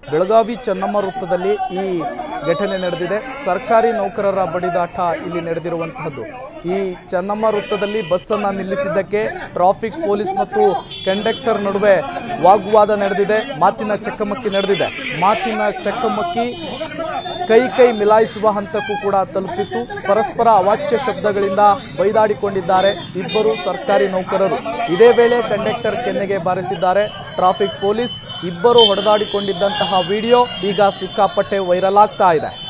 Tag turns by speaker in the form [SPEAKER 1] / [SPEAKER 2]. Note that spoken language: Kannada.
[SPEAKER 1] ಬೆಳಗಾವಿ ಚೆನ್ನಮ್ಮ ವೃತ್ತದಲ್ಲಿ ಈ ಘಟನೆ ನಡೆದಿದೆ ಸರ್ಕಾರಿ ನೌಕರರ ಬಡಿದಾಟ ಇಲ್ಲಿ ನಡೆದಿರುವಂತಹದ್ದು ಈ ಚೆನ್ನಮ್ಮ ವೃತ್ತದಲ್ಲಿ ಬಸ್ಸನ್ನು ನಿಲ್ಲಿಸಿದ್ದಕ್ಕೆ ಟ್ರಾಫಿಕ್ ಪೊಲೀಸ್ ಮತ್ತು ಕಂಡಕ್ಟರ್ ನಡುವೆ ವಾಗ್ವಾದ ನಡೆದಿದೆ ಮಾತಿನ ಚಕಮಕಿ ನಡೆದಿದೆ ಮಾತಿನ ಚಕಮಕಿ ಕೈ ಕೈ ಮಿಲಾಯಿಸುವ ಹಂತಕ್ಕೂ ಕೂಡ ತಲುಪಿತ್ತು ಪರಸ್ಪರ ಅವಾಚ್ಯ ಶಬ್ದಗಳಿಂದ ಬೈದಾಡಿಕೊಂಡಿದ್ದಾರೆ ಇಬ್ಬರು ಸರ್ಕಾರಿ ನೌಕರರು ಇದೇ ವೇಳೆ ಕಂಡಕ್ಟರ್ ಕೆನ್ನೆಗೆ ಬಾರಿಸಿದ್ದಾರೆ ಟ್ರಾಫಿಕ್ ಪೊಲೀಸ್ ಇಬ್ಬರು ಹೊಡೆದಾಡಿಕೊಂಡಿದ್ದಂತಹ ವಿಡಿಯೋ ಈಗ ಸಿಕ್ಕಾಪಟ್ಟೆ ವೈರಲ್ ಆಗ್ತಾ ಇದೆ